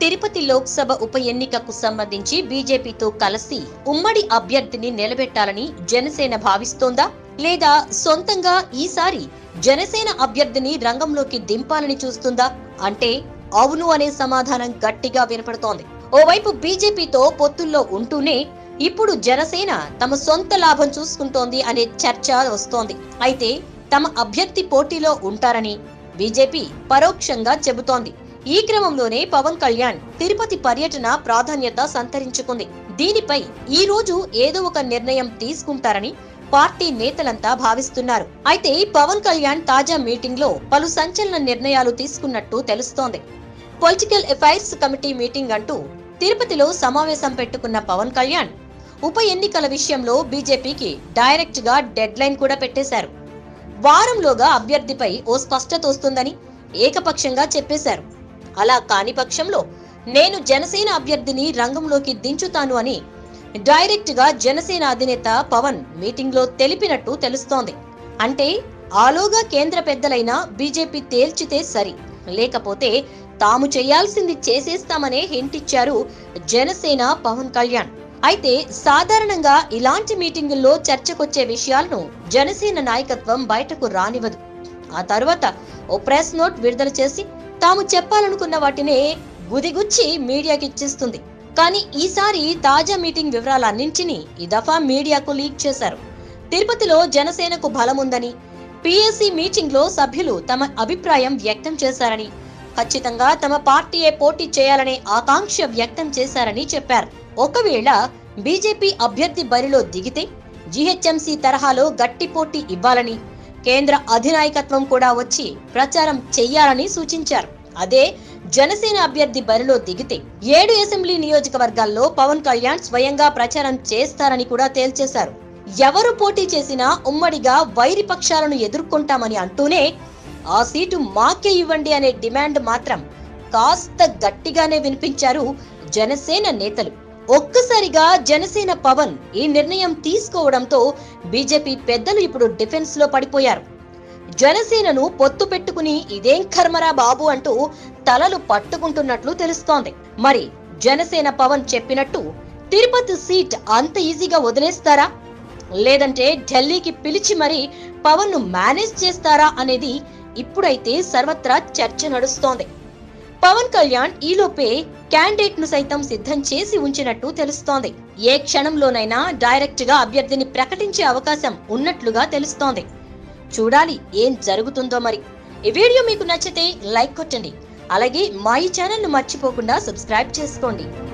తిరుపతి లోక్సభ ఉప ఎన్నికకు సంబంధించి బీజేపీతో కలిసి ఉమ్మడి అభ్యర్థిని నిలబెట్టాలని జనసేన భావిస్తోందా లేదా సొంతంగా ఈసారి జనసేన అభ్యర్థిని రంగంలోకి దింపాలని చూస్తుందా అంటే అవును అనే సమాధానం గట్టిగా వినపడుతోంది ఓవైపు బీజేపీతో పొత్తుల్లో ఉంటూనే ఇప్పుడు జనసేన తమ సొంత లాభం చూసుకుంటోంది అనే చర్చ వస్తోంది అయితే తమ అభ్యర్థి పోటీలో ఉంటారని బీజేపీ పరోక్షంగా చెబుతోంది ఈ క్రమంలోనే పవన్ కళ్యాణ్ తిరుపతి పర్యటన ప్రాధాన్యత సంతరించుకుంది దీనిపై ఈ రోజు ఏదో ఒక నిర్ణయం తీసుకుంటారని పార్టీ నేతలంతా భావిస్తున్నారు అయితే పవన్ కళ్యాణ్ తాజా మీటింగ్ లో పలు సంచలన నిర్ణయాలు తీసుకున్నట్టు తెలుస్తోంది పొలిటికల్ అఫైర్స్ కమిటీ మీటింగ్ అంటూ తిరుపతిలో సమావేశం పెట్టుకున్న పవన్ కళ్యాణ్ ఉప ఎన్నికల విషయంలో బీజేపీకి డైరెక్ట్ గా డెడ్ లైన్ కూడా పెట్టేశారు వారంలోగా అభ్యర్థిపై ఓ స్పష్టత వస్తుందని ఏకపక్షంగా చెప్పేశారు అలా కాని పక్షంలో నేను జనసేన అభ్యర్థిని రంగంలోకి దించుతాను అని డైరెక్ట్ గా జనసేన అధినేత పవన్ మీటింగ్ లో తెలిపినట్టు తెలుస్తోంది అంటే ఆలోగా కేంద్ర పెద్దలైన బీజేపీ తేల్చితే సరి లేకపోతే తాము చేయాల్సింది చేసేస్తామనే హింట్ ఇచ్చారు జనసేన పవన్ కళ్యాణ్ అయితే సాధారణంగా ఇలాంటి మీటింగుల్లో చర్చకొచ్చే విషయాలను జనసేన నాయకత్వం బయటకు రానివ్వదు ఆ తర్వాత ఓ ప్రెస్ నోట్ విడుదల చేసి తాము చెప్పాలనుకున్న వాటినే గుదిగుచ్చి మీడియాకి ఇచ్చేస్తుంది కానీ ఈసారి తాజా మీటింగ్ వివరాలన్నింటినీ ఈ దఫా మీడియాకు లీక్ చేశారు తిరుపతిలో జనసేనకు బలముందని పిఎస్సి మీటింగ్ లో సభ్యులు తమ అభిప్రాయం వ్యక్తం చేశారని ఖచ్చితంగా తమ పార్టీయే పోటీ చేయాలనే ఆకాంక్ష వ్యక్తం చేశారని చెప్పారు ఒకవేళ బీజేపీ అభ్యర్థి బరిలో దిగితే జీహెచ్ఎంసీ తరహాలో గట్టి పోటీ ఇవ్వాలని కేంద్ర అధినాయకత్వం కూడా వచ్చి ప్రచారం చెయ్యాలని సూచించారు అదే జనసేన అభ్యర్థి బరిలో దిగితే ఏడు అసెంబ్లీ నియోజకవర్గాల్లో పవన్ కళ్యాణ్ స్వయంగా ప్రచారం చేస్తారని కూడా తేల్చేశారు ఎవరు పోటీ చేసినా ఉమ్మడిగా వైరి పక్షాలను ఎదుర్కొంటామని అంటూనే ఆ సీటు మాకే ఇవ్వండి అనే డిమాండ్ మాత్రం కాస్త గట్టిగానే వినిపించారు జనసేన నేతలు ఒక్కసారిగా జనసేన పవన్ ఈ నిర్ణయం తీసుకోవడంతో బీజేపీ పెద్దలు ఇప్పుడు డిఫెన్స్ లో పడిపోయారు జనసేనను పొత్తు పెట్టుకుని ఇదేం కర్మరా బాబు అంటూ తలలు పట్టుకుంటున్నట్లు తెలుస్తోంది మరి జనసేన పవన్ చెప్పినట్టు తిరుపతి సీట్ అంత ఈజీగా వదిలేస్తారా లేదంటే ఢిల్లీకి పిలిచి మరి పవన్ ను మేనేజ్ చేస్తారా అనేది ఇప్పుడైతే సర్వత్రా చర్చ నడుస్తోంది పవన్ కళ్యాణ్ ఈలోపే క్యాండిడేట్ ను సైతం సిద్ధం చేసి ఉంచినట్టు తెలుస్తోంది ఏ క్షణంలోనైనా డైరెక్ట్ గా అభ్యర్థిని ప్రకటించే అవకాశం ఉన్నట్లుగా తెలుస్తోంది చూడాలి ఏం జరుగుతుందో మరి ఈ వీడియో మీకు నచ్చితే లైక్ కొట్టండి అలాగే మా ఈ ఛానల్ ను మర్చిపోకుండా సబ్స్క్రైబ్ చేసుకోండి